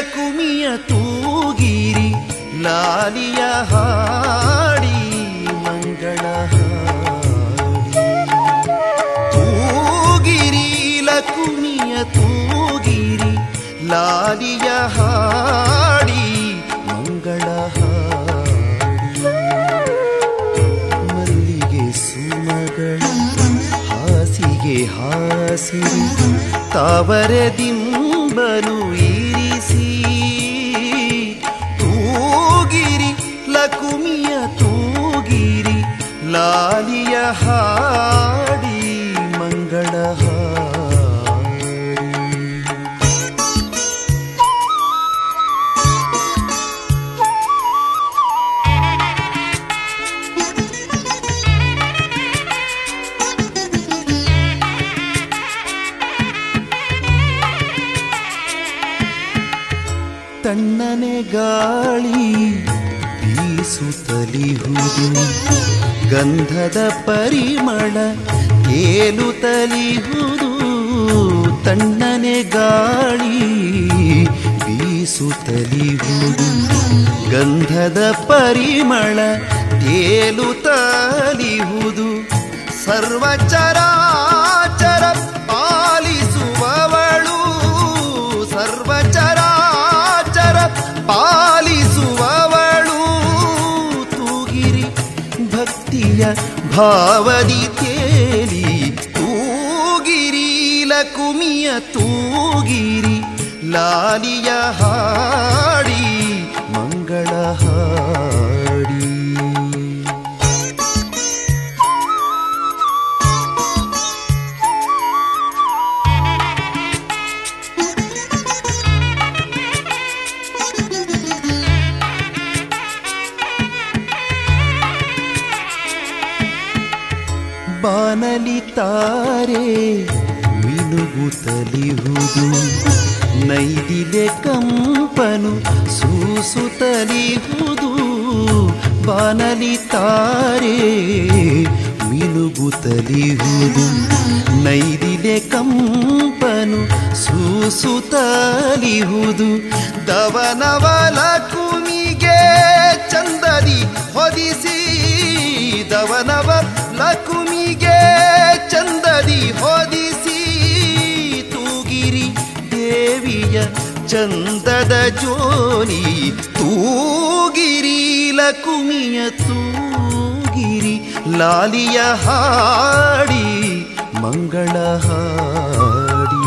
ಲಕುಮಿಯ ತೂಗಿರಿ ಲಾಲಿಯ ಹಾಡಿ ಮಂಗಳ ಹಾಡಿ ತೂಗಿರಿ ಲಕುಮಿಯ ತೂಗಿರಿ ಲಾಲಿಯ ಹಾಡಿ ಮಂಗಳ ಹಾಡಿ ಮಲ್ಲಿಗೆ ಸುಮಗಳ ಹಾಸಿಗೆ ಹಾಸಿರಿ ತಾವರದಿಂಬನು ಇರಿಸಿ ತೂಗಿರಿ ಲಕುಮಿಯ ತೂಗಿರಿ ಲಾಲಿಯ ಹಾಡಿ ಮಂಗಳ ಹಾಡಿ ತಣ್ಣನೆ ಗಾಳಿ ಬೀಸುತ್ತಲಿಹುದು ಗಂಧದ ಪರಿಮಳ ತೇಲುತ್ತಲಿಹುದು ತಣ್ಣನೆ ಗಾಳಿ ಬೀಸುತ್ತಲಿಹುದು ಗಂಧದ ಪರಿಮಳ ತೇಲುತ್ತಲಿಹುದು ಸರ್ವಚರಾಚರ ಪಾಲಿಸುವವಳು ಸರ್ವಚರಾಚರ ಪಾಲಿಸುವವಳು ತೂಗಿರಿ ಭಕ್ತಿಯ ಭಾವದಿ ತೇಲಿ ತೂಗಿರಿ ಲಕುಮಿಯ ತೂಗಿರಿ ಲಾಲಿಯ ಹಾಡಿ ಮಂಗಳ ಹಾಡಿ ಬಾನಲಿ ತಾರೆ ಮಿನುಗುತ್ತಲಿಹುದು ನೈದಿಲೆ ಕಂಪನು ಸೂಸುತ್ತಲಿಹುದು ಬಾನಲಿ ತಾರೆ ಮಿನುಗುತ್ತಲಿಹುದು ನೈದಿಲೆ ಕಂಪನು ಸೂಸುತ್ತಲಿಹುದು ದವನವಲ ಕುಮಿಗೆ ಚಂದದಿ ಹೊದಿಸಿ ದವನವ ಲಕುಮಿಗೆ ಚಂದದಿ ಹೊದಿಸಿ ತೂಗಿರಿ ದೇವಿಯ ಚಂದದ ಜೋಲಿ ತೂಗಿರಿ ಲಕುಮಿಯ ತೂಗಿರಿ ಲಾಲಿಯ ಹಾಡಿ ಮಂಗಳ ಹಾಡಿ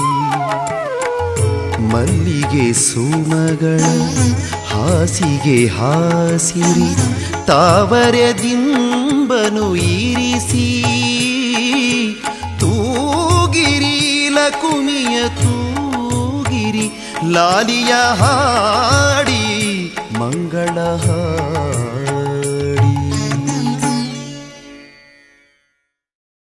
ಮಲ್ಲಿಗೆ ಸುಮಗಳ ಹಾಸಿಗೆ ಹಾಸಿರಿ ತಾವರದಿಂಬನು ಇರಿಸಿ ತೂಗಿರಿ ಲಕುಮಿಯ ತೂಗಿರಿ ಲಾಲಿಯ ಹಾಡಿ ಮಂಗಳ ಹಾಡಿ